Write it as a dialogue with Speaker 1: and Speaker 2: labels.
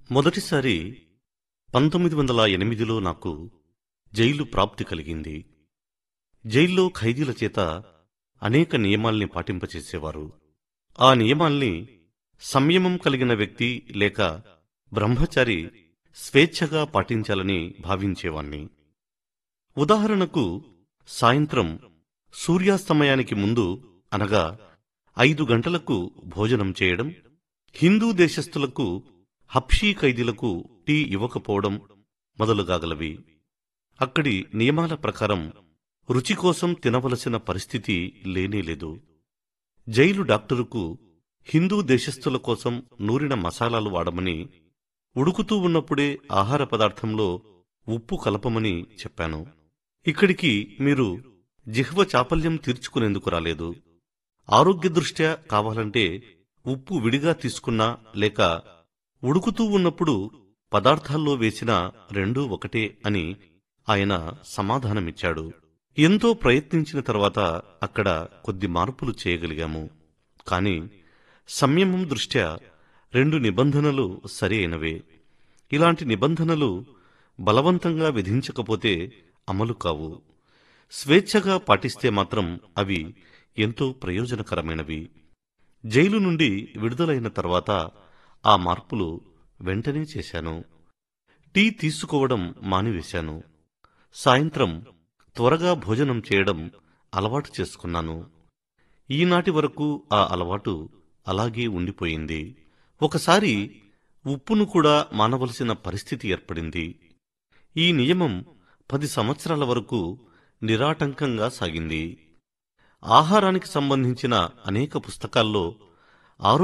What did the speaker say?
Speaker 1: మొదటిసారి పంతొమ్మిది వందల ఎనిమిదిలో నాకు జైలు ప్రాప్తి కలిగింది జైల్లో ఖైదీల చేత అనేక నియమాల్ని పాటింపచేసేవారు ఆ నియమాల్ని సంయమం కలిగిన వ్యక్తి లేక బ్రహ్మచారి స్వేచ్ఛగా పాటించాలని భావించేవాణ్ణి ఉదాహరణకు సాయంత్రం సూర్యాస్తమయానికి ముందు అనగా ఐదు గంటలకు భోజనం చేయడం హిందూ దేశస్థులకు హప్షీ ఖైదీలకు టీ ఇవ్వకపోవడం మొదలుగాగలవి అక్కడి నియమాల ప్రకారం రుచి కోసం తినవలసిన పరిస్థితి లేనేలేదు జైలు డాక్టరుకు హిందూ దేశస్థుల కోసం నూరిన మసాలాలు వాడమని ఉడుకుతూ ఉన్నప్పుడే ఆహార పదార్థంలో ఉప్పు కలపమని చెప్పాను ఇక్కడికి మీరు జిహ్వ చాపల్యం తీర్చుకునేందుకు రాలేదు ఆరోగ్య దృష్ట్యా కావాలంటే ఉప్పు విడిగా తీసుకున్నా లేక ఉడుకుతూ ఉన్నప్పుడు పదార్థాల్లో వేసిన రెండూ ఒకటే అని ఆయన సమాధానమిచ్చాడు ఎంతో ప్రయత్నించిన తర్వాత అక్కడ కొద్ది మార్పులు చేయగలిగాము కాని సంయమం దృష్ట్యా రెండు నిబంధనలు సరి అయినవే ఇలాంటి నిబంధనలు బలవంతంగా విధించకపోతే అమలు కావు స్వేచ్ఛగా పాటిస్తే మాత్రం అవి ఎంతో ప్రయోజనకరమైనవి జైలు నుండి విడుదలైన తర్వాత ఆ మార్పులు వెంటనే చేశాను టీ తీసుకోవడం మానివేశాను సాయంత్రం త్వరగా భోజనం చేయడం అలవాటు చేసుకున్నాను ఈనాటి వరకు ఆ అలవాటు అలాగే ఉండిపోయింది ఒకసారి ఉప్పును కూడా మానవలసిన పరిస్థితి ఏర్పడింది ఈ నియమం పది సంవత్సరాల వరకు నిరాటంకంగా సాగింది ఆహారానికి సంబంధించిన అనేక పుస్తకాల్లో